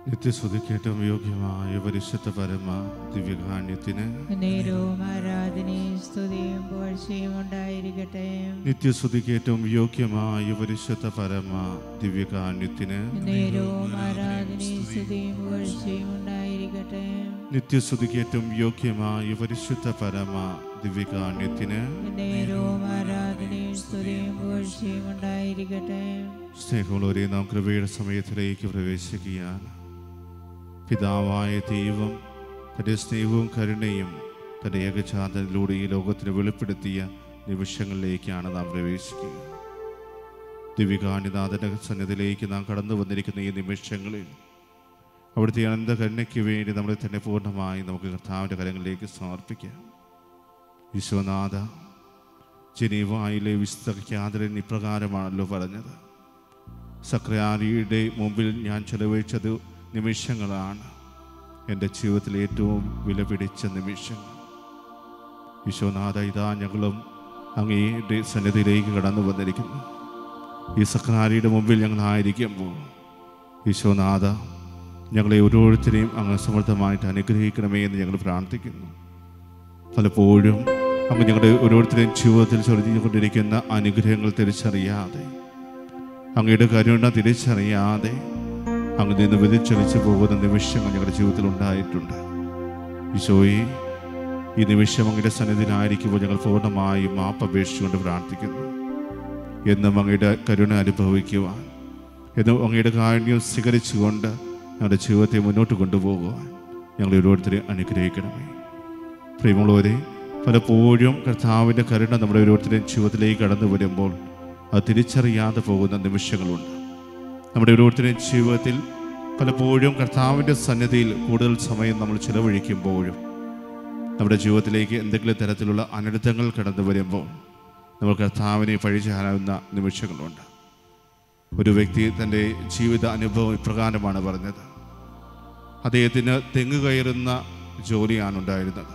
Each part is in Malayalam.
നിത്യസ്തുതിക്കേറ്റവും യോഗ്യമായ പരിശുദ്ധ പരമ ദിവ്യകാന്യത്തിന് നേരവും ആരാധനയും സ്തുതിയും പുകഴ്ചയും ഉണ്ടായിരിക്കട്ടെ നിത്യസ്തുതിക്കേറ്റവും യോഗ്യമായ പരിശുദ്ധ പരമ ദിവ്യകാന്യത്തിന് നേരവും ആരാധനയും സ്തുതിയും പുകഴ്ചയും ഉണ്ടായിരിക്കട്ടെ നിത്യസ്തുതിക്കേറ്റവും യോഗ്യമായ പരിശുദ്ധ പരമ ദിവ്യകാന്യത്തിന് നേരവും ആരാധനയും സ്തുതിയും പുകഴ്ചയും ഉണ്ടായിരിക്കട്ടെ സ്നേഹമുള്ളവരെ നാം കൃപയുടെ സമയത്തിലേക്ക് പ്രവേശിക്കുകയാണ് പിതാവായ ദൈവം തൻ്റെ സ്നേഹവും കരുണയും തൻ്റെ ഏകജാതനിലൂടെ ഈ ലോകത്തിന് വെളിപ്പെടുത്തിയ നിമിഷങ്ങളിലേക്കാണ് നാം പ്രവേശിക്കുക ദിവികാണിനാഥൻ്റെ സന്നിധിയിലേക്ക് നാം കടന്നു വന്നിരിക്കുന്ന ഈ നിമിഷങ്ങളിൽ അവിടുത്തെ അനന്ത കരുണയ്ക്ക് വേണ്ടി നമ്മളെ തന്നെ പൂർണ്ണമായി നമുക്ക് കർത്താവിൻ്റെ കരങ്ങളിലേക്ക് സമർപ്പിക്കാം വിശ്വനാഥ ജനീവായിലെ വിശുദ്ധ ഖ്യാതരൻ ഇപ്രകാരമാണല്ലോ പറഞ്ഞത് സക്രയാരിയുടെ മുമ്പിൽ ഞാൻ ചെലവഴിച്ചത് നിമിഷങ്ങളാണ് എൻ്റെ ജീവിതത്തിൽ ഏറ്റവും വിലപിടിച്ച നിമിഷങ്ങൾ വിശ്വനാഥ ഇതാ ഞങ്ങളും അങ്ങയുടെ സന്നിധിയിലേക്ക് കടന്നു വന്നിരിക്കുന്നു ഈ സക്രാരിയുടെ മുമ്പിൽ ഞങ്ങളായിരിക്കുമ്പോൾ വിശ്വനാഥ ഞങ്ങളെ ഓരോരുത്തരെയും അങ്ങ് സമൃദ്ധമായിട്ട് അനുഗ്രഹിക്കണമേ എന്ന് ഞങ്ങൾ പ്രാർത്ഥിക്കുന്നു പലപ്പോഴും അങ്ങ് ഞങ്ങളുടെ ഓരോരുത്തരെയും ജീവിതത്തിൽ ചൊരിഞ്ഞുകൊണ്ടിരിക്കുന്ന അനുഗ്രഹങ്ങൾ തിരിച്ചറിയാതെ അങ്ങയുടെ കരുണ തിരിച്ചറിയാതെ അങ്ങ് നിന്ന് വ്യതിച്ചലിച്ചു പോകുന്ന നിമിഷങ്ങൾ ഞങ്ങളുടെ ജീവിതത്തിൽ ഉണ്ടായിട്ടുണ്ട് ഈശോയെ ഈ നിമിഷം അങ്ങയുടെ സന്നിധിയിലായിരിക്കുമ്പോൾ ഞങ്ങൾ പൂർണ്ണമായും മാപ്പപേക്ഷിച്ചുകൊണ്ട് പ്രാർത്ഥിക്കുന്നു എന്നും അങ്ങയുടെ കരുണ അനുഭവിക്കുവാൻ എന്നും അങ്ങയുടെ കാരുണ്യം സ്വീകരിച്ചുകൊണ്ട് ഞങ്ങളുടെ ജീവിതത്തെ മുന്നോട്ട് കൊണ്ടുപോകുവാൻ ഞങ്ങൾ ഓരോരുത്തരെ അനുഗ്രഹിക്കണമേ പ്രിയമുള്ളവരെ പലപ്പോഴും കർത്താവിൻ്റെ കരുണ നമ്മുടെ ഓരോരുത്തരുടെയും ജീവിതത്തിലേക്ക് കടന്നു വരുമ്പോൾ അത് തിരിച്ചറിയാതെ പോകുന്ന നിമിഷങ്ങളുണ്ട് നമ്മുടെ ഓരോരുത്തരുടെയും ജീവിതത്തിൽ പലപ്പോഴും കർത്താവിൻ്റെ സന്നിധിയിൽ കൂടുതൽ സമയം നമ്മൾ ചിലവഴിക്കുമ്പോഴും നമ്മുടെ ജീവിതത്തിലേക്ക് എന്തെങ്കിലും തരത്തിലുള്ള അനർത്ഥങ്ങൾ കടന്നു വരുമ്പോൾ നമ്മൾ കർത്താവിനെ പഴിചാരാവുന്ന നിമിഷങ്ങളുണ്ട് ഒരു വ്യക്തി തൻ്റെ ജീവിത അനുഭവം ഇപ്രകാരമാണ് പറഞ്ഞത് അദ്ദേഹത്തിന് തെങ്ങ് കയറുന്ന ജോലിയാണ് ഉണ്ടായിരുന്നത്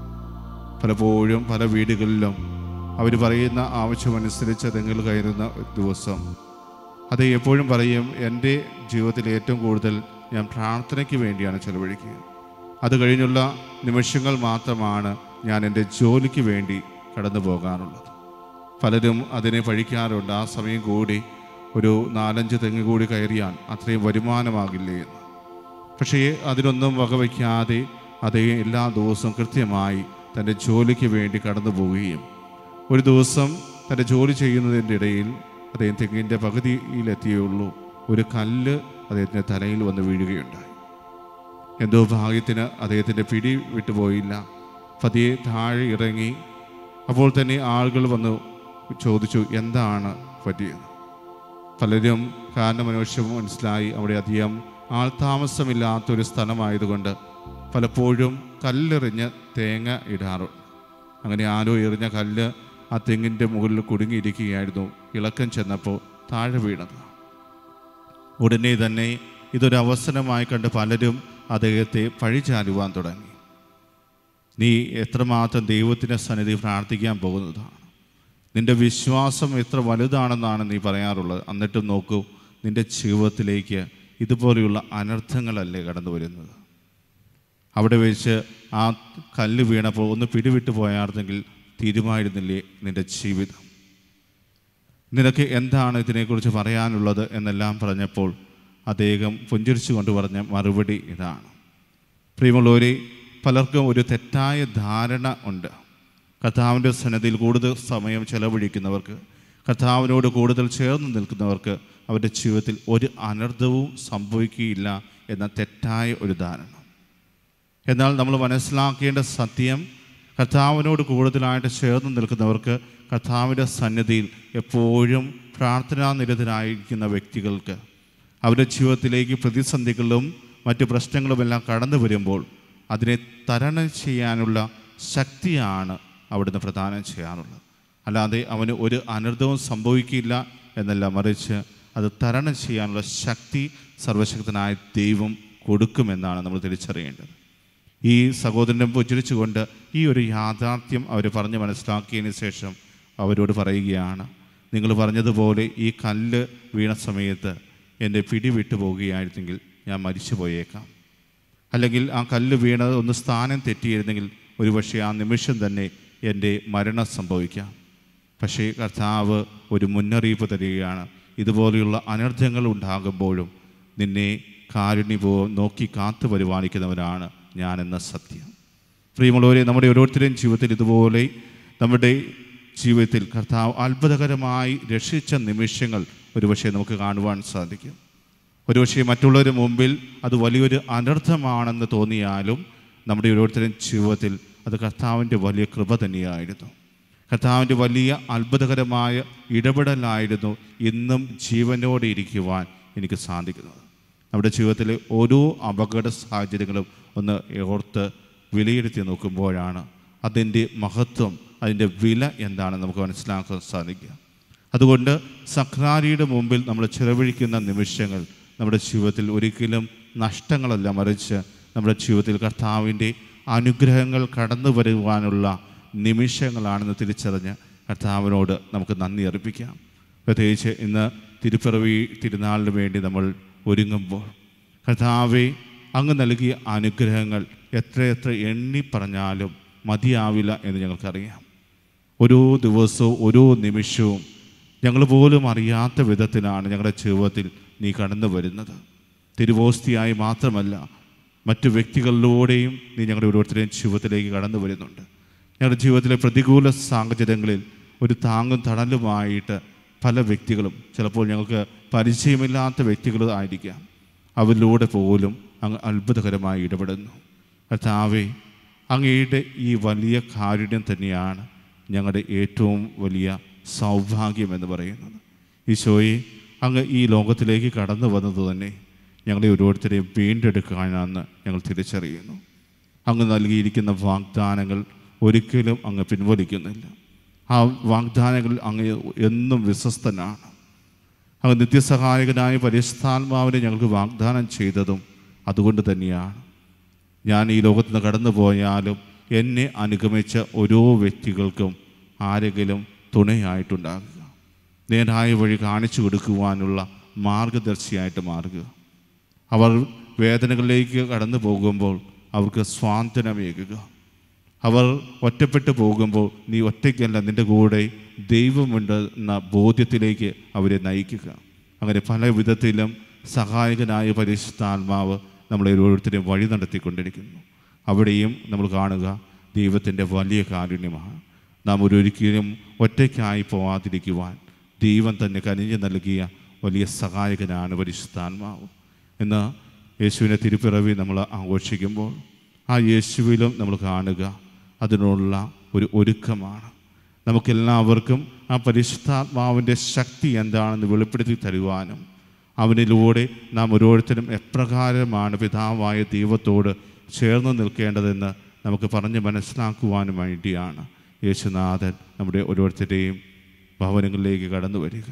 പലപ്പോഴും പല വീടുകളിലും അവർ പറയുന്ന ആവശ്യമനുസരിച്ച് തെങ്ങിൽ കയറുന്ന ദിവസം അത് എപ്പോഴും പറയും എൻ്റെ ജീവിതത്തിൽ ഏറ്റവും കൂടുതൽ ഞാൻ പ്രാർത്ഥനയ്ക്ക് വേണ്ടിയാണ് ചെലവഴിക്കുക അത് കഴിഞ്ഞുള്ള നിമിഷങ്ങൾ മാത്രമാണ് ഞാൻ എൻ്റെ ജോലിക്ക് വേണ്ടി കടന്നു പോകാറുള്ളത് പലരും അതിനെ പഴിക്കാറുണ്ട് ആ സമയം കൂടി ഒരു നാലഞ്ച് തെങ്ങ് കൂടി കയറിയാൽ അത്രയും വരുമാനമാകില്ലേ എന്ന് പക്ഷേ അതിനൊന്നും വകവയ്ക്കാതെ അതേ എല്ലാ ദിവസവും കൃത്യമായി തൻ്റെ ജോലിക്ക് വേണ്ടി കടന്നു പോവുകയും ഒരു ദിവസം തൻ്റെ ജോലി ചെയ്യുന്നതിൻ്റെ ഇടയിൽ അദ്ദേഹം തെങ്ങിൻ്റെ പകുതിയിലെത്തിയുള്ളൂ ഒരു കല്ല് അദ്ദേഹത്തിൻ്റെ തലയിൽ വന്ന് വീഴുകയുണ്ടായി എന്തോ ഭാഗ്യത്തിന് അദ്ദേഹത്തിൻ്റെ പിടി വിട്ടുപോയില്ല പതിയെ താഴെ ഇറങ്ങി അപ്പോൾ തന്നെ ആളുകൾ വന്ന് ചോദിച്ചു എന്താണ് പറ്റിയത് പലരും കാരണമനുഷ്യം മനസ്സിലായി അവിടെ അധികം ആൾതാമസമില്ലാത്തൊരു സ്ഥലമായതുകൊണ്ട് പലപ്പോഴും കല്ലെറിഞ്ഞ് തേങ്ങ ഇടാറുണ്ട് അങ്ങനെ ആരോ എറിഞ്ഞ കല്ല് ആ തെങ്ങിൻ്റെ മുകളിൽ കുടുങ്ങിയിരിക്കുകയായിരുന്നു ഇളക്കം ചെന്നപ്പോൾ താഴെ വീണത് ഉടനെ തന്നെ ഇതൊരു അവസരമായി കണ്ട് പലരും അദ്ദേഹത്തെ പഴിചാരുവാൻ തുടങ്ങി നീ എത്രമാത്രം ദൈവത്തിൻ്റെ സന്നിധി പ്രാർത്ഥിക്കാൻ പോകുന്നതാണ് നിന്റെ വിശ്വാസം എത്ര വലുതാണെന്നാണ് നീ പറയാറുള്ളത് എന്നിട്ടും നോക്കൂ നിന്റെ ജീവിതത്തിലേക്ക് ഇതുപോലെയുള്ള അനർത്ഥങ്ങളല്ലേ കടന്നു വരുന്നത് അവിടെ വെച്ച് ആ കല്ല് വീണപ്പോൾ ഒന്ന് പിടിവിട്ട് പോയായിരുന്നെങ്കിൽ തീരുമായിരുന്നില്ലേ നിന്റെ ജീവിതം നിനക്ക് എന്താണ് ഇതിനെക്കുറിച്ച് പറയാനുള്ളത് എന്നെല്ലാം പറഞ്ഞപ്പോൾ അദ്ദേഹം പുഞ്ചിരിച്ചു കൊണ്ട് പറഞ്ഞ മറുപടി ഇതാണ് പ്രിയമുള്ളവരെ പലർക്കും ഒരു തെറ്റായ ധാരണ ഉണ്ട് കർത്താവിൻ്റെ സന്നദ്ധിയിൽ കൂടുതൽ സമയം ചെലവഴിക്കുന്നവർക്ക് കർത്താവിനോട് കൂടുതൽ ചേർന്ന് നിൽക്കുന്നവർക്ക് അവരുടെ ജീവിതത്തിൽ ഒരു അനർത്ഥവും സംഭവിക്കുകയില്ല എന്ന തെറ്റായ ഒരു ധാരണ എന്നാൽ നമ്മൾ മനസ്സിലാക്കേണ്ട സത്യം കർത്താവിനോട് കൂടുതലായിട്ട് ചേർന്ന് നിൽക്കുന്നവർക്ക് കർത്താവിൻ്റെ സന്നിധിയിൽ എപ്പോഴും പ്രാർത്ഥനാ നിരതരായിരിക്കുന്ന വ്യക്തികൾക്ക് അവരുടെ ജീവിതത്തിലേക്ക് പ്രതിസന്ധികളും മറ്റ് പ്രശ്നങ്ങളുമെല്ലാം കടന്നു വരുമ്പോൾ അതിനെ തരണം ചെയ്യാനുള്ള ശക്തിയാണ് അവിടുന്ന് പ്രദാനം ചെയ്യാറുള്ളത് അല്ലാതെ അവന് ഒരു അനർത്ഥവും സംഭവിക്കില്ല എന്നല്ല മറിച്ച് അത് തരണം ചെയ്യാനുള്ള ശക്തി സർവശക്തനായ ദൈവം കൊടുക്കുമെന്നാണ് നമ്മൾ തിരിച്ചറിയേണ്ടത് ഈ സഹോദരനെ ഉച്ചരിച്ചുകൊണ്ട് ഈ ഒരു യാഥാർത്ഥ്യം അവർ പറഞ്ഞ് മനസ്സിലാക്കിയതിന് ശേഷം അവരോട് പറയുകയാണ് നിങ്ങൾ പറഞ്ഞതുപോലെ ഈ കല്ല് വീണ സമയത്ത് എൻ്റെ പിടി വിട്ടു പോവുകയായിരുന്നെങ്കിൽ ഞാൻ മരിച്ചു പോയേക്കാം അല്ലെങ്കിൽ ആ കല്ല് വീണത് ഒന്ന് സ്ഥാനം തെറ്റിയിരുന്നെങ്കിൽ ഒരുപക്ഷെ ആ നിമിഷം തന്നെ എൻ്റെ മരണം സംഭവിക്കാം പക്ഷേ കർത്താവ് ഒരു മുന്നറിയിപ്പ് തരികയാണ് ഇതുപോലെയുള്ള അനർത്ഥങ്ങൾ ഉണ്ടാകുമ്പോഴും നിന്നെ കാരുണ്യപൂർവ്വം നോക്കി കാത്തു പരിപാലിക്കുന്നവരാണ് ഞാനെന്ന സത്യം പ്രിയമുള്ളവരെ നമ്മുടെ ഓരോരുത്തരുടെയും ജീവിതത്തിൽ ഇതുപോലെ നമ്മുടെ ജീവിതത്തിൽ കർത്താവ് അത്ഭുതകരമായി രക്ഷിച്ച നിമിഷങ്ങൾ ഒരുപക്ഷെ നമുക്ക് കാണുവാൻ സാധിക്കും ഒരുപക്ഷെ മറ്റുള്ളവരുടെ മുമ്പിൽ അത് വലിയൊരു അനർത്ഥമാണെന്ന് തോന്നിയാലും നമ്മുടെ ഓരോരുത്തരും ജീവിതത്തിൽ അത് കർത്താവിൻ്റെ വലിയ കൃപ തന്നെയായിരുന്നു കർത്താവിൻ്റെ വലിയ അത്ഭുതകരമായ ഇടപെടലായിരുന്നു ഇന്നും ജീവനോടെ ഇരിക്കുവാൻ എനിക്ക് സാധിക്കുന്നത് നമ്മുടെ ജീവിതത്തിലെ ഓരോ അപകട സാഹചര്യങ്ങളും ഒന്ന് ഓർത്ത് വിലയിരുത്തി നോക്കുമ്പോഴാണ് അതിൻ്റെ മഹത്വം അതിൻ്റെ വില എന്താണെന്ന് നമുക്ക് മനസ്സിലാക്കാൻ സാധിക്കുക അതുകൊണ്ട് സക്രാരിയുടെ മുമ്പിൽ നമ്മൾ ചിലവഴിക്കുന്ന നിമിഷങ്ങൾ നമ്മുടെ ജീവിതത്തിൽ ഒരിക്കലും നഷ്ടങ്ങളല്ല മറിച്ച് നമ്മുടെ ജീവിതത്തിൽ കർത്താവിൻ്റെ അനുഗ്രഹങ്ങൾ കടന്നു വരുവാനുള്ള നിമിഷങ്ങളാണെന്ന് തിരിച്ചറിഞ്ഞ് കർത്താവിനോട് നമുക്ക് നന്ദി അർപ്പിക്കാം പ്രത്യേകിച്ച് ഇന്ന് തിരുപ്പിറവി തിരുനാളിന് വേണ്ടി നമ്മൾ ഒരുങ്ങുമ്പോൾ കർത്താവെ അങ്ങ് നൽകിയ അനുഗ്രഹങ്ങൾ എത്രയെത്ര എണ്ണി പറഞ്ഞാലും മതിയാവില്ല എന്ന് ഞങ്ങൾക്കറിയാം ഓരോ ദിവസവും ഓരോ നിമിഷവും ഞങ്ങൾ പോലും അറിയാത്ത വിധത്തിലാണ് ഞങ്ങളുടെ ജീവിതത്തിൽ നീ കടന്നു വരുന്നത് തിരുവോസ്തിയായി മാത്രമല്ല മറ്റു വ്യക്തികളിലൂടെയും നീ ഞങ്ങളുടെ ഓരോരുത്തരെയും ജീവിതത്തിലേക്ക് കടന്നു വരുന്നുണ്ട് ഞങ്ങളുടെ ജീവിതത്തിലെ പ്രതികൂല സാഹചര്യങ്ങളിൽ ഒരു താങ്ങും തണലുമായിട്ട് പല വ്യക്തികളും ചിലപ്പോൾ ഞങ്ങൾക്ക് പരിചയമില്ലാത്ത വ്യക്തികൾ ആയിരിക്കാം അവരിലൂടെ പോലും അങ്ങ് അത്ഭുതകരമായി ഇടപെടുന്നു കർത്താവേ അങ്ങയുടെ ഈ വലിയ കാരുണ്യം തന്നെയാണ് ഞങ്ങളുടെ ഏറ്റവും വലിയ സൗഭാഗ്യം എന്ന് പറയുന്നത് ഈശോയെ അങ്ങ് ഈ ലോകത്തിലേക്ക് കടന്നു വന്നത് തന്നെ ഞങ്ങളെ ഓരോരുത്തരെയും വീണ്ടെടുക്കാനാണെന്ന് ഞങ്ങൾ തിരിച്ചറിയുന്നു അങ്ങ് നൽകിയിരിക്കുന്ന വാഗ്ദാനങ്ങൾ ഒരിക്കലും അങ്ങ് പിൻവലിക്കുന്നില്ല ആ വാഗ്ദാനങ്ങളിൽ അങ്ങ് എന്നും വിശ്വസ്തനാണ് അങ്ങ് നിത്യസഹായകനായ പരിസ്ഥാത്മാവിനെ ഞങ്ങൾക്ക് വാഗ്ദാനം ചെയ്തതും അതുകൊണ്ട് തന്നെയാണ് ഞാൻ ഈ ലോകത്ത് നിന്ന് കടന്നു പോയാലും എന്നെ അനുഗമിച്ച ഓരോ വ്യക്തികൾക്കും ആരെങ്കിലും തുണയായിട്ടുണ്ടാകുക നേരായ വഴി കാണിച്ചു കൊടുക്കുവാനുള്ള മാർഗദർശിയായിട്ട് മാറുക അവർ വേദനകളിലേക്ക് കടന്നു പോകുമ്പോൾ അവർക്ക് സ്വാന്തനമേകുക അവർ ഒറ്റപ്പെട്ടു പോകുമ്പോൾ നീ ഒറ്റയ്ക്കല്ല നിൻ്റെ കൂടെ ദൈവമുണ്ട് എന്ന ബോധ്യത്തിലേക്ക് അവരെ നയിക്കുക അങ്ങനെ പല വിധത്തിലും സഹായകനായ പരിശുദ്ധാത്മാവ് നമ്മളെ ഓരോരുത്തരെയും വഴി നടത്തിക്കൊണ്ടിരിക്കുന്നു അവിടെയും നമ്മൾ കാണുക ദൈവത്തിൻ്റെ വലിയ കാരുണ്യമാണ് നാം ഒരൊരിക്കലും ഒറ്റയ്ക്കായി പോവാതിരിക്കുവാൻ ദൈവം തന്നെ കനിഞ്ഞു നൽകിയ വലിയ സഹായകനാണ് പരിശുദ്ധാത്മാവ് എന്ന് യേശുവിനെ തിരുപ്പിറവി നമ്മൾ ആഘോഷിക്കുമ്പോൾ ആ യേശുവിലും നമ്മൾ കാണുക അതിനുള്ള ഒരു ഒരുക്കമാണ് നമുക്കെല്ലാവർക്കും ആ പരിശുദ്ധാത്മാവിൻ്റെ ശക്തി എന്താണെന്ന് വെളിപ്പെടുത്തി തരുവാനും അവനിലൂടെ നാം ഓരോരുത്തരും എപ്രകാരമാണ് പിതാവായ ദൈവത്തോട് ചേർന്ന് നിൽക്കേണ്ടതെന്ന് നമുക്ക് പറഞ്ഞ് മനസ്സിലാക്കുവാനും വേണ്ടിയാണ് യേശുനാഥൻ നമ്മുടെ ഓരോരുത്തരെയും ഭവനങ്ങളിലേക്ക് കടന്നു വരിക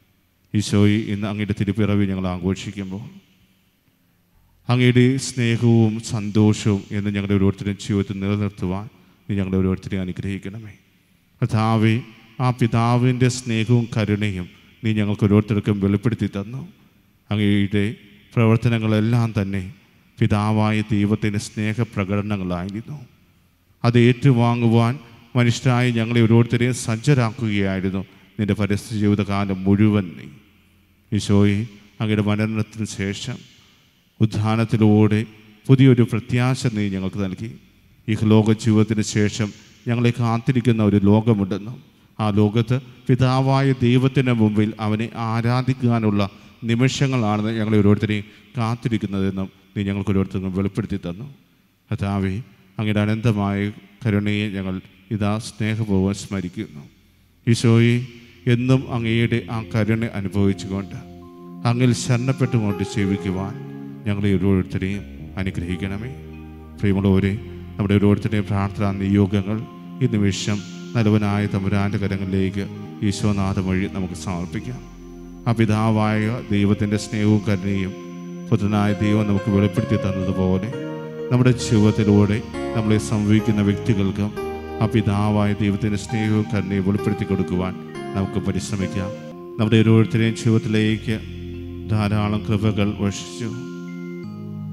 ഈശോയി ഇന്ന് അങ്ങയുടെ തിരുപ്പിറവി ഞങ്ങൾ ആഘോഷിക്കുമ്പോൾ അങ്ങയുടെ സ്നേഹവും സന്തോഷവും എന്ന് ഞങ്ങളുടെ ഓരോരുത്തരും ജീവിതത്തിൽ നിലനിർത്തുവാൻ നീ ഞങ്ങളുടെ ഓരോരുത്തരെയും അനുഗ്രഹിക്കണമേ കർത്താവെ ആ പിതാവിൻ്റെ സ്നേഹവും കരുണയും നീ ഞങ്ങൾക്ക് ഓരോരുത്തർക്കും വെളിപ്പെടുത്തി തന്നു അങ്ങയുടെ പ്രവർത്തനങ്ങളെല്ലാം തന്നെ പിതാവായ ദൈവത്തിൻ്റെ സ്നേഹപ്രകടനങ്ങളായിരുന്നു അത് ഏറ്റുവാങ്ങുവാൻ മനുഷ്യരായി ഞങ്ങളെ ഓരോരുത്തരെയും സജ്ജരാക്കുകയായിരുന്നു നിന്റെ പരിസ്ഥിതി ജീവിതകാലം മുഴുവൻ നീ ഈശോയെ അങ്ങയുടെ മരണത്തിന് ശേഷം ഉദ്ധാനത്തിലൂടെ പുതിയൊരു പ്രത്യാശ നീ ഞങ്ങൾക്ക് നൽകി ഈ ലോക ജീവിതത്തിന് ശേഷം ഞങ്ങളെ കാത്തിരിക്കുന്ന ഒരു ലോകമുണ്ടെന്നും ആ ലോകത്ത് പിതാവായ ദൈവത്തിൻ്റെ മുമ്പിൽ അവനെ ആരാധിക്കാനുള്ള നിമിഷങ്ങളാണെന്ന് ഞങ്ങളെ ഓരോരുത്തരെയും കാത്തിരിക്കുന്നതെന്നും നീ ഞങ്ങൾക്ക് ഓരോരുത്തർക്കും വെളിപ്പെടുത്തി തന്നു കഥാവെ അങ്ങയുടെ അനന്തമായ കരുണയെ ഞങ്ങൾ ഇതാ സ്നേഹപൂർവ്വം സ്മരിക്കുന്നു ഈശോയെ എന്നും അങ്ങയുടെ ആ കരുണ അനുഭവിച്ചുകൊണ്ട് അങ്ങിൽ ശരണപ്പെട്ടുകൊണ്ട് സേവിക്കുവാൻ ഞങ്ങളെ ഓരോരുത്തരെയും അനുഗ്രഹിക്കണമേ പ്രിയമുള്ളവരെ നമ്മുടെ ഓരോരുത്തരുടെയും പ്രാർത്ഥനാ നിയോഗങ്ങൾ ഈ നിമിഷം നല്ലവനായ തമ്പുരാൻ്റെ കരങ്ങളിലേക്ക് ഈശോനാഥ വഴി നമുക്ക് സമർപ്പിക്കാം ആ പിതാവായ ദൈവത്തിൻ്റെ സ്നേഹവും കരുണയും പുത്രനായ ദൈവം നമുക്ക് വെളിപ്പെടുത്തി തന്നതുപോലെ നമ്മുടെ ജീവിതത്തിലൂടെ നമ്മളെ സംഭവിക്കുന്ന വ്യക്തികൾക്കും ആ പിതാവായ ദൈവത്തിൻ്റെ സ്നേഹവും കരുണയും വെളിപ്പെടുത്തി കൊടുക്കുവാൻ നമുക്ക് പരിശ്രമിക്കാം നമ്മുടെ ഓരോരുത്തരെയും ജീവിതത്തിലേക്ക് ധാരാളം കൃപകൾ വർഷിച്ചു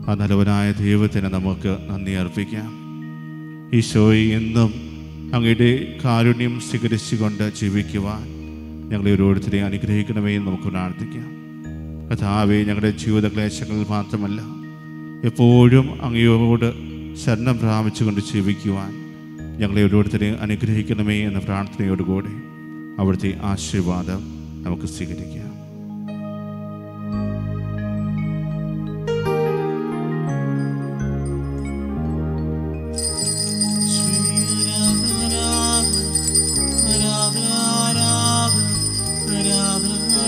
ആ നല്ലവനായ ദൈവത്തിന് നമുക്ക് നന്ദി അർപ്പിക്കാം ഈശോയെ എന്നും അങ്ങയുടെ കാരുണ്യം സ്വീകരിച്ചുകൊണ്ട് ജീവിക്കുവാൻ ഞങ്ങളെ ഓരോരുത്തരെയും അനുഗ്രഹിക്കണമേ എന്ന് നമുക്ക് പ്രാർത്ഥിക്കാം കഥാവെ ഞങ്ങളുടെ ജീവിത ക്ലേശങ്ങളിൽ മാത്രമല്ല എപ്പോഴും അങ്ങയോട് ശരണം പ്രാപിച്ചുകൊണ്ട് ജീവിക്കുവാൻ ഞങ്ങളെ ഓരോരുത്തരെയും അനുഗ്രഹിക്കണമേ എന്ന പ്രാർത്ഥനയോടുകൂടി അവിടുത്തെ ആശീർവാദം നമുക്ക് സ്വീകരിക്കാം ആരാധന ആരാധന ആരാധന